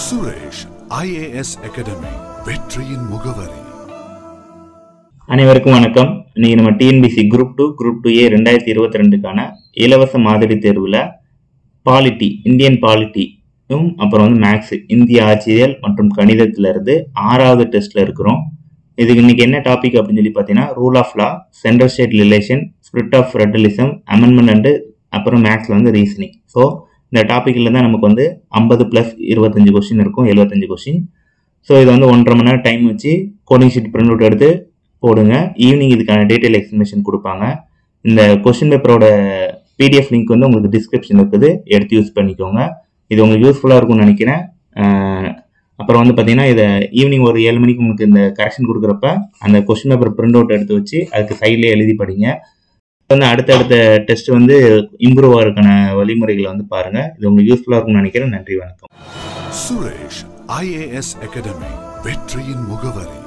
Suresh IAS academy வெற்றியின் முகவரி அனைவருக்கும் வணக்கம் இன்னைக்கு நம்ம TNPSC group two group two A ரெண்டாயிரத்தி இருபத்தி ரெண்டுக்கான இலவச மாதிரி தேர்வில் பாலிட்டி இந்தியன் பாலிட்டியும் அப்புறம் வந்து மேக்ஸ் இந்திய ஆட்சியல் மற்றும் கணிதத்துல இருந்து ஆறாவது டெஸ்ட்ல இருக்கிறோம் இதுக்கு இன்னைக்கு என்ன டாபிக் அப்படின்னு சொல்லி பார்த்தீங்கன்னா rule of law central state relation spirit of federalism amendment and அப்புறம் மேக்ஸில் வந்து ரீசனிங் ஸோ இந்த டாப்பிக்கில் தான் நமக்கு வந்து ஐம்பது ப்ளஸ் இருபத்தஞ்சு கொஸ்டின் இருக்கும் எழுபத்தஞ்சு கொஸ்டின் ஸோ இது வந்து ஒன்றரை மணி நேரம் டைம் வச்சு கோடிங் ஷீட் பிரிண்ட் அவுட் எடுத்து போடுங்க ஈவினிங் இதுக்கான டீட்டெயில் எக்ஸ்பிளேஷன் கொடுப்பாங்க இந்த கொஸ்டின் பேப்பரோட பிடிஎஃப் லிங்க் வந்து உங்களுக்கு டிஸ்கிரிப்ஷன் இருக்குது எடுத்து யூஸ் பண்ணிக்கோங்க இது உங்களுக்கு யூஸ்ஃபுல்லாக இருக்கும்னு நினைக்கிறேன் அஹ் அப்புறம் வந்து பார்த்தீங்கன்னா இதை ஈவினிங் ஒரு ஏழு மணிக்கு உங்களுக்கு இந்த கரெக்ஷன் கொடுக்குறப்ப அந்த கொஸ்டின் பேப்பர் பிரிண்ட் அவுட் எடுத்து வச்சு அதுக்கு சைட்லேயே எழுதி படிங்க வந்து அடுத்தடுத்த டெஸ்ட் வந்து இம்ப்ரூவ் ஆகிறதுக்கான வழிமுறைகளை வந்து பாருங்க இது உங்களுக்கு யூஸ்ஃபுல்லாக இருக்கும்னு நினைக்கிறேன் நன்றி வணக்கம் சுரேஷ் ஐஏஎஸ் அகாடமி வெற்றியின் முகவரி